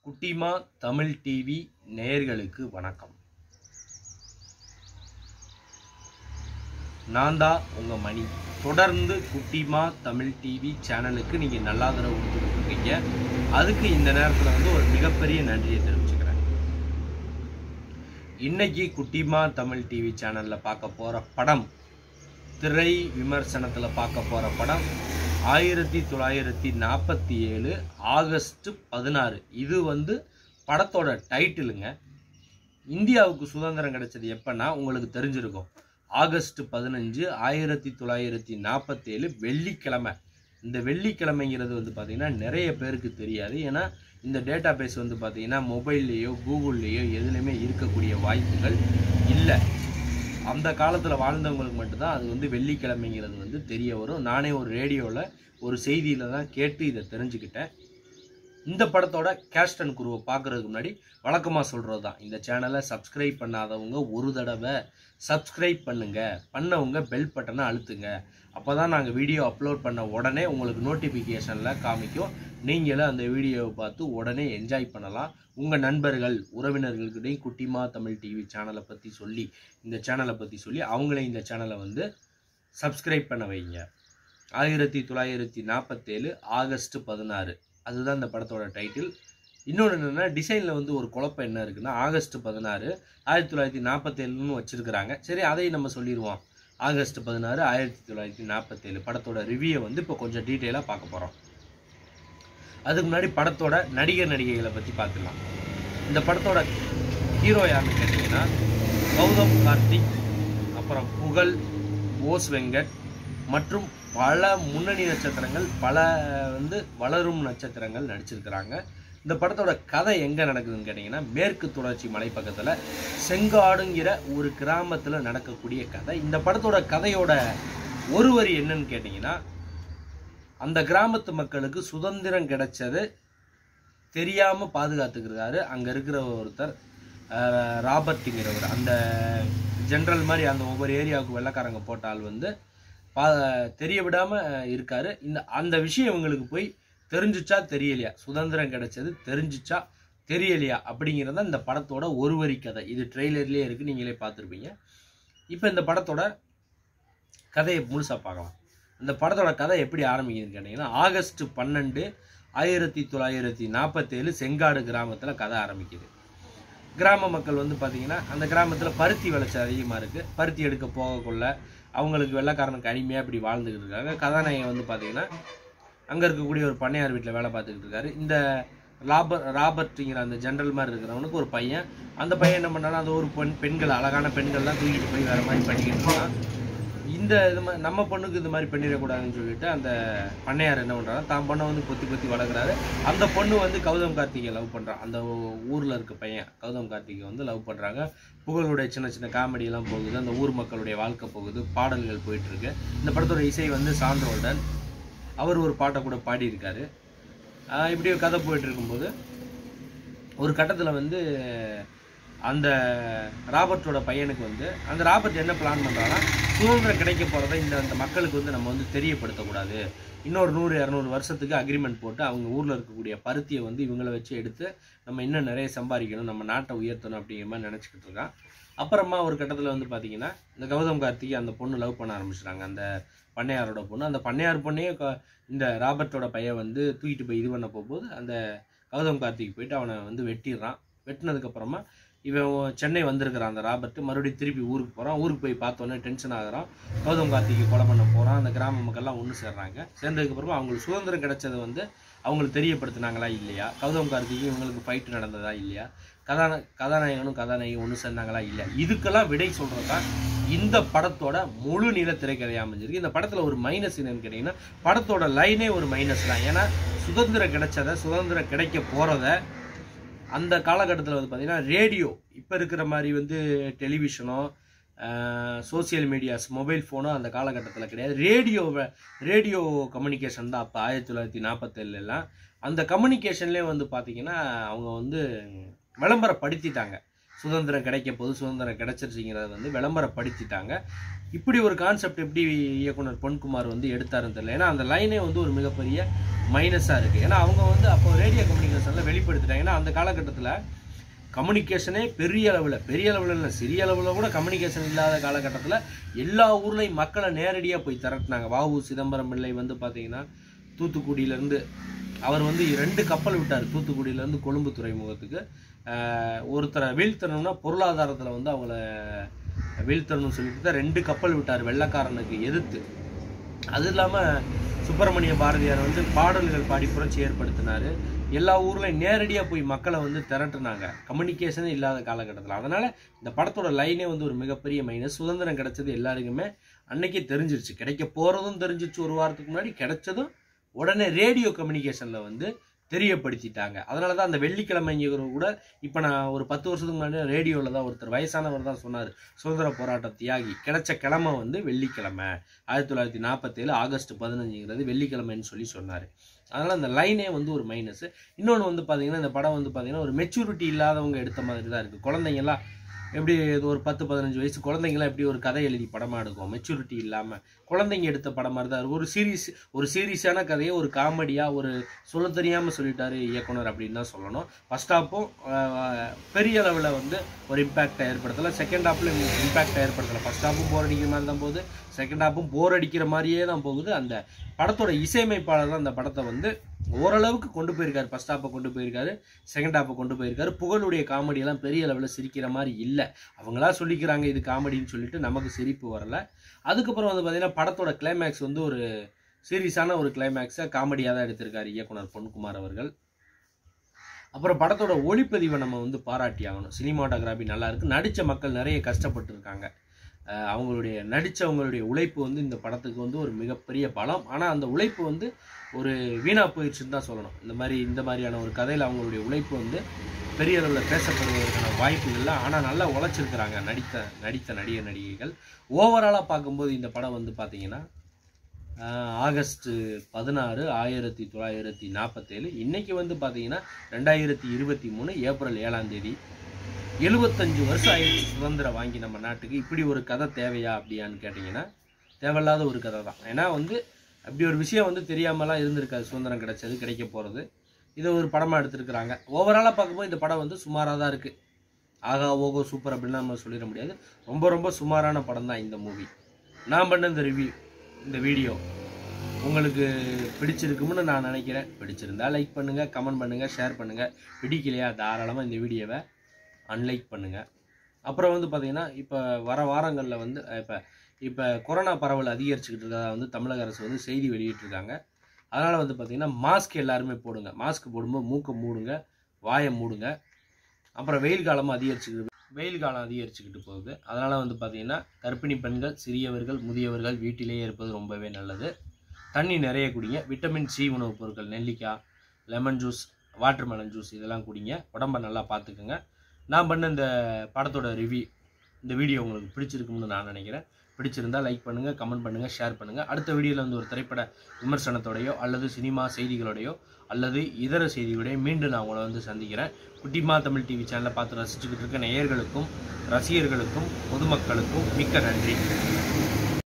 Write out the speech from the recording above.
குட்டிமா தமிழ் டிவி நேயர்களுக்கு வணக்கம் நான் தான் உங்கள் மணி தொடர்ந்து குட்டிமா தமிழ் டிவி சேனலுக்கு நீங்கள் நல்ல ஆதரவு கொடுத்துட்டு இருக்கீங்க அதுக்கு இந்த நேரத்தில் வந்து ஒரு மிகப்பெரிய நன்றியை தெரிவிச்சுக்கிறேன் இன்னைக்கு குட்டிமா தமிழ் டிவி சேனலில் பார்க்க போகிற படம் திரை விமர்சனத்தில் பார்க்க போகிற படம் ஆயிரத்தி தொள்ளாயிரத்தி நாற்பத்தி ஏழு ஆகஸ்ட் பதினாறு இது வந்து படத்தோட டைட்டிலுங்க இந்தியாவுக்கு சுதந்திரம் கிடைச்சது எப்பன்னா உங்களுக்கு தெரிஞ்சிருக்கும் ஆகஸ்ட் பதினஞ்சு ஆயிரத்தி தொள்ளாயிரத்தி நாற்பத்தேழு வெள்ளிக்கிழமை இந்த வெள்ளிக்கிழமைங்கிறது வந்து பார்த்திங்கன்னா நிறைய பேருக்கு தெரியாது ஏன்னா இந்த டேட்டா பேஸ் வந்து பார்த்திங்கன்னா மொபைல்லையோ கூகுள்லேயோ எதுலேயுமே இருக்கக்கூடிய வாய்ப்புகள் இல்லை அந்த காலத்தில் வாழ்ந்தவங்களுக்கு மட்டும்தான் அது வந்து வெள்ளிக்கிழமைங்கிறது வந்து தெரிய வரும் நானே ஒரு ரேடியோவில் ஒரு செய்தியில் தான் கேட்டு இதை தெரிஞ்சுக்கிட்டேன் இந்த படத்தோட கேஸ்ட் அண்ட் குருவை பார்க்குறதுக்கு முன்னாடி வழக்கமாக சொல்கிறது தான் இந்த சேனலை சப்ஸ்கிரைப் பண்ணாதவங்க ஒரு தடவை சப்ஸ்கிரைப் பண்ணுங்க பண்ணவங்க பெல் பட்டனை அழுத்துங்க அப்போ தான் நாங்கள் வீடியோ அப்லோட் பண்ண உடனே உங்களுக்கு நோட்டிஃபிகேஷனில் காமிக்கும் நீங்களும் அந்த வீடியோவை பார்த்து உடனே என்ஜாய் பண்ணலாம் உங்கள் நண்பர்கள் உறவினர்கள்கிட்டையும் குட்டிமா தமிழ் டிவி சேனலை பற்றி சொல்லி இந்த சேனலை பற்றி சொல்லி அவங்களே இந்த சேனலை வந்து சப்ஸ்கிரைப் பண்ண வைங்க ஆயிரத்தி தொள்ளாயிரத்தி நாற்பத்தேழு ஆகஸ்ட் பதினாறு அதுதான் இந்த படத்தோட டைட்டில் இன்னொன்று என்னென்னா டிசைனில் வந்து ஒரு குழப்பம் என்ன இருக்குன்னா ஆகஸ்ட் பதினாறு ஆயிரத்தி தொள்ளாயிரத்தி நாற்பத்தேழுன்னு வச்சுருக்கிறாங்க சரி அதையும் நம்ம சொல்லிடுவோம் ஆகஸ்ட் பதினாறு ஆயிரத்தி தொள்ளாயிரத்தி நாற்பத்தேழு படத்தோட ரிவ்யூவை வந்து இப்போ கொஞ்சம் டீட்டெயிலாக பார்க்க போகிறோம் அதுக்கு முன்னாடி படத்தோட நடிகர் நடிகைகளை பற்றி பார்த்துக்கலாம் இந்த படத்தோட ஹீரோ யாருன்னு கேட்டிங்கன்னா கௌதம் கார்த்திக் அப்புறம் புகழ் ஓஸ் வெங்கட் மற்றும் பல முன்னணி நட்சத்திரங்கள் பல வந்து வளரும் நட்சத்திரங்கள் நடிச்சிருக்கிறாங்க இந்த படத்தோட கதை எங்கே நடக்குதுன்னு கேட்டிங்கன்னா மேற்கு தொடர்ச்சி மலை பக்கத்தில் செங்காடுங்கிற ஒரு கிராமத்தில் நடக்கக்கூடிய கதை இந்த படத்தோட கதையோட ஒரு வரி என்னன்னு கேட்டிங்கன்னா அந்த கிராமத்து மக்களுக்கு சுதந்திரம் கிடைச்சது தெரியாமல் பாதுகாத்துக்கிறாரு அங்கே இருக்கிற ஒருத்தர் அஹ், ராபர்ட்டுங்கிறவர் அந்த ஜென்ரல் மாதிரி அந்த ஒவ்வொரு ஏரியாவுக்கு வெள்ளைக்காரங்க போட்டால் வந்து பா தெரிய விடாமல் இருக்காரு இந்த அந்த விஷயம் இவங்களுக்கு போய் தெரிஞ்சுச்சா தெரியலையா சுதந்திரம் கிடைச்சது தெரிஞ்சுச்சா தெரியலையா அப்படிங்கிறது தான் இந்த படத்தோட ஒரு வரி கதை இது ட்ரெய்லர்லேயே இருக்குது நீங்களே பார்த்துருப்பீங்க இப்போ இந்த படத்தோட கதையை முழுசாக பார்க்கலாம் இந்த படத்தோட கதை எப்படி ஆரம்பிக்குதுன்னு கேட்டிங்கன்னா ஆகஸ்ட் பன்னெண்டு ஆயிரத்தி தொள்ளாயிரத்தி நாற்பத்தேழு செங்காடு கிராமத்தில் கதை ஆரம்பிக்குது கிராம மக்கள் வந்து பார்த்திங்கன்னா அந்த கிராமத்தில் பருத்தி விளைச்சல் அதிகமாக இருக்குது பருத்தி எடுக்க போகக்குள்ள அவங்களுக்கு வெள்ளைக்காரனுக்கு அடிமையாக இப்படி வாழ்ந்துக்கிட்டு இருக்காங்க கதாநாயகன் வந்து பார்த்திங்கன்னா அங்கே இருக்கக்கூடிய ஒரு பண்ணையார் வீட்டில் வேலை பார்த்துக்கிட்டு இருக்காரு இந்த ராபர் ராபர்ட்டுங்கிற அந்த ஜென்ரல் மாதிரி இருக்கிறவனுக்கு ஒரு பையன் அந்த பையன் என்ன பண்ணாலும் அந்த ஒரு பெண் பெண்கள் அழகான பெண்கள்லாம் தூக்கிட்டு போய் வேறு மாதிரி பண்ணிக்கிட்டு இருக்கான் இந்த இது மாதிரி நம்ம பொண்ணுக்கு இது மாதிரி பண்ணிடக்கூடாதுன்னு சொல்லிட்டு அந்த பண்ணையார் என்ன பண்ணுறாரு தான் பொண்ணை வந்து பொத்தி பொத்தி வளர்க்குறாரு அந்த பொண்ணு வந்து கௌதம் கார்த்திகை லவ் பண்ணுறான் அந்த ஊரில் இருக்க பையன் கௌதம் கார்த்திகை வந்து லவ் பண்ணுறாங்க புகழுடைய சின்ன சின்ன காமெடியெல்லாம் போகுது அந்த ஊர் மக்களுடைய வாழ்க்கை போகுது பாடல்கள் போயிட்டுருக்கு இந்த படத்தோட இசை வந்து சான்றோல்டன் அவர் ஒரு பாட்டை கூட பாடியிருக்காரு ஆஹ் இப்படி ஒரு கதை போயிட்டு இருக்கும்போது ஒரு கட்டத்தில் வந்து அந்த ராபர்ட்டோட பையனுக்கு வந்து அந்த ராபர்ட் என்ன பிளான் பண்ணுறான்னா சுதந்திரம் கிடைக்க போகிறத இந்த அந்த மக்களுக்கு வந்து நம்ம வந்து தெரியப்படுத்தக்கூடாது இன்னொரு நூறு இரநூறு வருஷத்துக்கு அக்ரிமெண்ட் போட்டு அவங்க ஊரில் இருக்கக்கூடிய பருத்தியை வந்து இவங்கள வச்சு எடுத்து நம்ம இன்னும் நிறைய சம்பாதிக்கணும் நம்ம நாட்டை உயர்த்தணும் அப்படிங்கிற மாதிரி நினச்சிக்கிட்டு இருக்கான் அப்புறமா ஒரு கட்டத்தில் வந்து பார்த்தீங்கன்னா இந்த கௌதம் கார்த்திகை அந்த பொண்ணு லவ் பண்ண ஆரம்பிச்சிட்டாங்க அந்த பண்ணையாரோட பொண்ணு அந்த பண்ணையார் பொண்ணையே க- இந்த ராபர்ட்டோட பையன் வந்து தூக்கிட்டு போய் இது பண்ண போகும்போது அந்த கௌதம் கார்த்திக் போயிட்டு அவனை வந்து வெட்டிடுறான் வெட்டினதுக்கப்புறமா இவன் சென்னை வந்திருக்கிறான் அந்த ராபர்ட் மறுபடியும் திருப்பி ஊருக்கு போகிறான் ஊருக்கு போய் பார்த்தோன்னே டென்ஷன் ஆகுறான் கௌதம் கார்த்திகை கொலை பண்ண போகிறான் அந்த கிராம மக்கள்லாம் ஒன்று சேர்றாங்க சேர்ந்ததுக்கப்புறமா அவங்களுக்கு சுதந்திரம் கிடைச்சது வந்து அவங்களுக்கு தெரியப்படுத்தினாங்களா இல்லையா கௌதம் கார்த்திகை இவங்களுக்கு ஃபைட்டு நடந்ததா இல்லையா கதான கதாநாயகனும் கதாநாயகி ஒன்று சேர்ந்தாங்களா இல்லையா இதுக்கெல்லாம் விடை சொல்கிறது தான் இந்த படத்தோட முழு நீள திரைக்கதை அமைஞ்சிருக்கு இந்த படத்தில் ஒரு மைனஸ் என்னன்னு கேட்டிங்கன்னா படத்தோட லைனே ஒரு மைனஸ் தான் ஏன்னா சுதந்திரம் கிடைச்சதை சுதந்திரம் கிடைக்க போகிறத அந்த காலகட்டத்தில் வந்து பார்த்திங்கன்னா ரேடியோ இப்போ இருக்கிற மாதிரி வந்து டெலிவிஷனோ சோசியல் மீடியாஸ் மொபைல் ஃபோனோ அந்த காலகட்டத்தில் கிடையாது ரேடியோ ரேடியோ கம்யூனிகேஷன் தான் அப்போ ஆயிரத்தி தொள்ளாயிரத்தி நாற்பத்தேழுலாம் அந்த கம்யூனிகேஷன்லேயே வந்து பார்த்திங்கன்னா அவங்க வந்து விளம்பரப்படுத்திட்டாங்க சுதந்திரம் கிடைக்க போது சுதந்திரம் கிடைச்சிருச்சுங்கிறத வந்து விளம்பரப்படுத்திட்டாங்க இப்படி ஒரு கான்செப்ட் எப்படி இயக்குனர் பொன்குமார் வந்து எடுத்தாருன்னு தெரியல ஏன்னா அந்த லைனே வந்து ஒரு மிகப்பெரிய மைனஸாக இருக்குது ஏன்னா அவங்க வந்து அப்போ ரேடியோ கம்யூனிகேஷனில் வெளிப்படுத்திட்டாங்க ஏன்னா அந்த காலகட்டத்தில் கம்யூனிகேஷனே பெரிய அளவில் பெரிய அளவில் இல்லை சிறிய அளவில் கூட கம்யூனிகேஷன் இல்லாத காலகட்டத்தில் எல்லா ஊர்லேயும் மக்களை நேரடியாக போய் திரட்டினாங்க வாவு சிதம்பரம் பிள்ளை வந்து பார்த்தீங்கன்னா தூத்துக்குடியிலேருந்து அவர் வந்து ரெண்டு கப்பல் விட்டார் தூத்துக்குடியிலேருந்து கொழும்பு துறைமுகத்துக்கு ஆஹ் ஒருத்தரை வீழ்த்தணும்னா பொருளாதாரத்தில் வந்து அவங்கள வீழ்த்தணும்னு சொல்லிட்டு தான் ரெண்டு கப்பல் விட்டார் வெள்ளைக்காரனுக்கு எதிர்த்து அது இல்லாமல் சுப்பிரமணிய பாரதியார் வந்து பாடல்கள் பாடி புரட்சி ஏற்படுத்தினார் எல்லா ஊர்லையும் நேரடியாக போய் மக்களை வந்து திரட்டுனாங்க கம்யூனிகேஷனே இல்லாத காலகட்டத்தில் அதனால் இந்த படத்தோட லைனே வந்து ஒரு மிகப்பெரிய மைனஸ் சுதந்திரம் கிடைச்சது எல்லாருக்குமே அன்னைக்கே தெரிஞ்சிருச்சு கிடைக்க போகிறதும் தெரிஞ்சிருச்சு ஒரு வாரத்துக்கு முன்னாடி கிடைச்சதும் உடனே ரேடியோ கம்யூனிகேஷனில் வந்து தெரியப்படுத்திட்டாங்க அதனால தான் அந்த வெள்ளிக்கிழமைங்கிற கூட இப்போ நான் ஒரு பத்து வருஷத்துக்கு முன்னாடி ரேடியோவில் தான் ஒருத்தர் வயசானவர் தான் சொன்னார் சுதந்திர போராட்ட தியாகி கிடைச்ச கிழமை வந்து வெள்ளிக்கிழமை ஆயிரத்தி தொள்ளாயிரத்தி நாற்பத்தேழு ஆகஸ்ட் பதினஞ்சுங்கிறது வெள்ளிக்கிழமைன்னு சொல்லி சொன்னார் அதனால் அந்த லைனே வந்து ஒரு மைனஸ் இன்னொன்று வந்து பார்த்தீங்கன்னா இந்த படம் வந்து பார்த்தீங்கன்னா ஒரு மெச்சூரிட்டி இல்லாதவங்க எடுத்த மாதிரி தான் இருக்குது குழந்தைங்கலாம் எப்படி இது ஒரு பத்து பதினஞ்சு வயசு குழந்தைங்களாம் எப்படி ஒரு கதை எழுதி படமாக எடுக்கும் மெச்சூரிட்டி இல்லாமல் குழந்தைங்க எடுத்த படம் மாதிரி தான் இருக்கு. ஒரு சீரியஸ் ஒரு சீரியஸான கதையை ஒரு காமெடியாக ஒரு சொல்ல தெரியாமல் சொல்லிட்டாரு இயக்குனர் அப்படின்னு தான் சொல்லணும் ஃபர்ஸ்ட் ஹாப்பும் பெரிய அளவில் வந்து ஒரு இம்பேக்டை ஏற்படுத்தலை செகண்ட் ஹாப்பில் இம்பேக்டை ஏற்படுத்தலை ஃபர்ஸ்ட் ஹாப்பும் போர் அடிக்கிற மாதிரி தான் போகுது செகண்ட் ஹாப்பும் போர் அடிக்கிற மாதிரியே தான் போகுது அந்த படத்தோட இசையமைப்பாளர் தான் அந்த படத்தை வந்து ஓரளவுக்கு கொண்டு போயிருக்காரு ஃபர்ஸ்ட் ஹாப்பை கொண்டு போயிருக்காரு செகண்ட் ஹாப்பை கொண்டு போயிருக்காரு புகழுடைய காமெடியெல்லாம் பெரிய அளவில் சிரிக்கிற மாதிரி இல்லை அவங்களா சொல்லிக்கிறாங்க இது காமெடின்னு சொல்லிட்டு நமக்கு சிரிப்பு வரல அதுக்கப்புறம் வந்து பார்த்தீங்கன்னா படத்தோட கிளைமேக்ஸ் வந்து ஒரு சீரியஸான ஒரு கிளைமேக்ஸை காமெடியாக தான் எடுத்திருக்காரு இயக்குனர் பொன்குமார் அவர்கள் அப்புறம் படத்தோட ஒளிப்பதிவை நம்ம வந்து பாராட்டி ஆகணும் சினிமாட்டோகிராஃபி நல்லா இருக்கு நடித்த மக்கள் நிறைய கஷ்டப்பட்டு இருக்காங்க அஹ் அவங்களுடைய நடித்தவங்களுடைய உழைப்பு வந்து இந்த படத்துக்கு வந்து ஒரு மிகப்பெரிய பலம் ஆனால் அந்த உழைப்பு வந்து ஒரு வீணா போயிடுச்சுன்னு தான் சொல்லணும் இந்த மாதிரி இந்த மாதிரியான ஒரு கதையில் அவங்களுடைய உழைப்பு வந்து பெரிய அளவில் பேசப்படுவதற்கான வாய்ப்பு இல்லை ஆனால் நல்லா உழைச்சிருக்கிறாங்க நடித்த நடித்த நடிகர் நடிகைகள் ஓவராலாக பார்க்கும்போது இந்த படம் வந்து பார்த்தீங்கன்னா ஆஹ், ஆகஸ்ட் பதினாறு ஆயிரத்தி தொள்ளாயிரத்தி நாற்பத்தேழு இன்னைக்கு வந்து பார்த்தீங்கன்னா ரெண்டாயிரத்தி இருபத்தி மூணு ஏப்ரல் ஏழாம் தேதி எழுபத்தஞ்சு வருஷம் ஆயிடுச்சு சுதந்திரம் வாங்கி நம்ம நாட்டுக்கு இப்படி ஒரு கதை தேவையா அப்படியான்னு கேட்டிங்கன்னா தேவையில்லாத ஒரு கதை தான் ஏன்னா வந்து அப்படி ஒரு விஷயம் வந்து தெரியாமலாம் இருந்திருக்காது சுதந்திரம் கிடைச்சது கிடைக்க போகிறது இதை ஒரு படமாக எடுத்திருக்கிறாங்க ஓவராலாக பார்க்கும்போது இந்த படம் வந்து சுமாராக தான் இருக்குது ஆகா ஓகோ சூப்பர் அப்படின்னு நம்ம சொல்லிட முடியாது ரொம்ப ரொம்ப சுமாரான படம் தான் இந்த மூவி நான் பண்ண இந்த ரிவ்யூ இந்த வீடியோ உங்களுக்கு பிடிச்சிருக்கும்னு நான் நினைக்கிறேன் பிடிச்சிருந்தா லைக் பண்ணுங்கள் கமெண்ட் பண்ணுங்கள் ஷேர் பண்ணுங்கள் பிடிக்கலையா தாராளமாக இந்த வீடியோவை அன்லைக் பண்ணுங்கள் அப்புறம் வந்து பார்த்தீங்கன்னா இப்போ வர வாரங்களில் வந்து இப்போ இப்போ கொரோனா பரவல் அதிகரிச்சுக்கிட்டு இருக்கறதா வந்து தமிழக அரசு வந்து செய்தி வெளியிட்டிருக்காங்க அதனால் வந்து பார்த்தீங்கன்னா மாஸ்க் எல்லாருமே போடுங்க மாஸ்க் போடும்போது மூக்கை மூடுங்க வாயை மூடுங்க அப்புறம் வெயில் காலமும் அதிகரிச்சுக்கிட்டு வெயில் காலம் அதிகரிச்சுக்கிட்டு போகுது அதனால் வந்து பார்த்தீங்கன்னா கர்ப்பிணி பெண்கள் சிறியவர்கள் முதியவர்கள் வீட்டிலேயே இருப்பது ரொம்பவே நல்லது தண்ணி நிறைய குடிங்க விட்டமின் சி உணவுப் பொருட்கள் நெல்லிக்காய் லெமன் ஜூஸ் வாட்டர்மெலன் ஜூஸ் இதெல்லாம் குடிங்க உடம்ப நல்லா பார்த்துக்குங்க நான் பண்ண இந்த படத்தோட ரிவ்யூ இந்த வீடியோ உங்களுக்கு பிடிச்சிருக்கும்னு நான் நினைக்கிறேன் பிடிச்சிருந்தா லைக் பண்ணுங்கள் கமெண்ட் பண்ணுங்கள் ஷேர் பண்ணுங்கள் அடுத்த வீடியோவில் வந்து ஒரு திரைப்பட விமர்சனத்தோடையோ அல்லது சினிமா செய்திகளோடையோ அல்லது இதர செய்திகளோடையோ மீண்டும் நான் உங்களை வந்து சந்திக்கிறேன் குட்டிமா தமிழ் டிவி சேனலை பார்த்து ரசிச்சுக்கிட்டு இருக்க நேயர்களுக்கும் ரசிகர்களுக்கும் பொதுமக்களுக்கும் மிக்க நன்றி